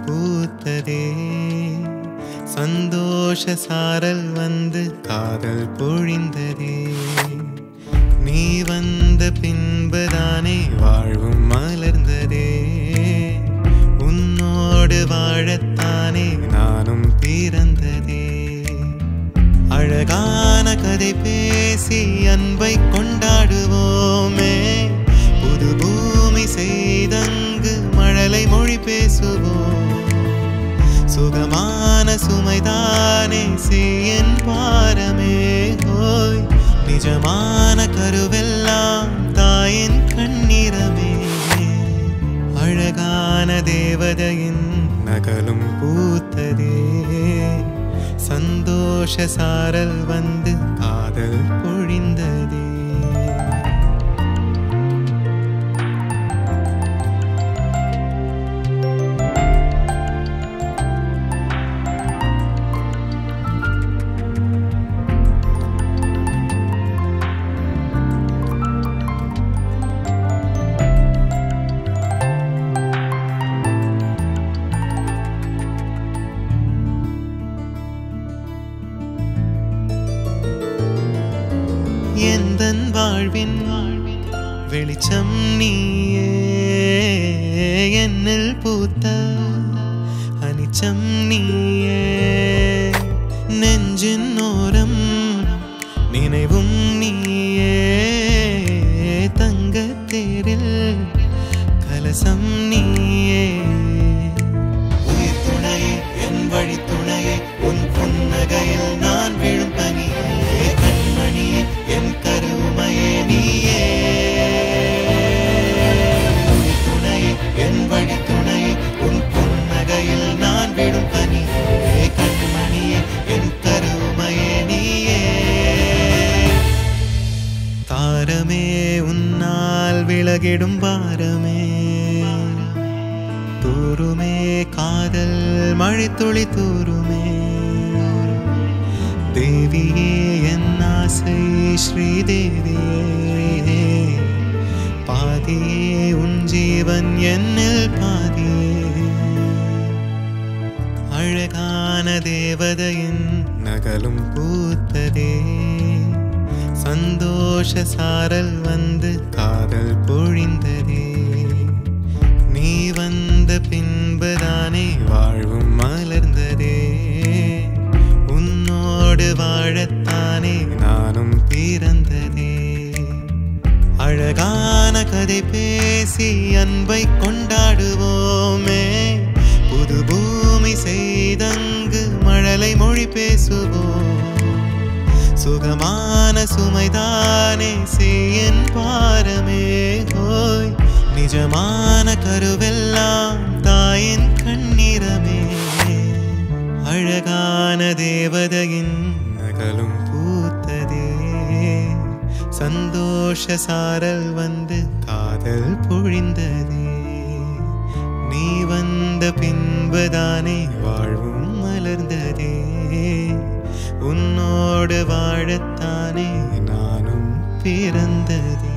பூத்ததே சந்தோஷ சாரல் வந்து காதல் பொழிந்ததே நீ வந்த பின்புதானே வாழ்வும் மலர்ந்ததே உன்னோடு வாழத்தானே நானும் பிறந்ததே அழகான கதை பேசி அன்பை கொண்டாடுவோமே புது பூமி செய்தங்கு மழலை மொழி பேசுவோம் சுகமான சுமைதானே செய்யன் பாரமே ஹோய் நிஜமான கருவெல்லாம் தாயின் கண்ணீரமே அழகான தேவதையின் நகலும் பூத்ததே சந்தோஷ சாரல் வந்து காதல் பொழிந்ததே எந்தன் வாழ்வின் வெளிச்சம் நீயே என்னில் பூத்த அனிச்சம் நீயே நெஞ்சின் ஓரம் நினைவும் நீயே தங்கத் தேரில் கலசம் நீயே உயிர் துணையே என் வழி துணையே உன் புன்னகையில் நான் விழும் பனியே கண்மணியே என் கருமையே நீயே உயிர் துணையே என் வழி துணையே உன் புன்னகையில் நான் விழும் பனியே கண்மணியே என் கருமையே நீயே தாரமே உன்னால் விலகிடும் பாரமே தூருமே காதல் மழைத்துளி தூருமே தேவியே என் ஆசை ஸ்ரீதேவியே பாதியே உன் ஜீவன் என்னில் பாதியே அழகான தேவதையின் நகலும் பூத்ததே சந்தோஷ சாரல் வந்து காதல் பொழிந்ததே நீ வந்த பின்புதானே வாழ்வும் மலர்ந்ததே உன்னோடு வாழத்தானே நானும் பிறந்ததே அழகான கதை பேசி அன்பை கொண்டாடுவோமே புது பூமி செய்தங்கு மழலை மொழி பேசுவோம் சுகமான சுமைதானே செய்யன் பாரமே ஹோய் நிஜமான கருவெல்லாம் தாயின் கண்ணீரமே அழகான தேவதையின் நகலும் பூத்ததே சந்தோஷ சாரல் வந்து காதல் பொழிந்ததே நீ வந்த பின்புதானே வாழ்வும் மலர்ந்ததே உன்னோடு வாழத்தானே நானும் பிறந்ததே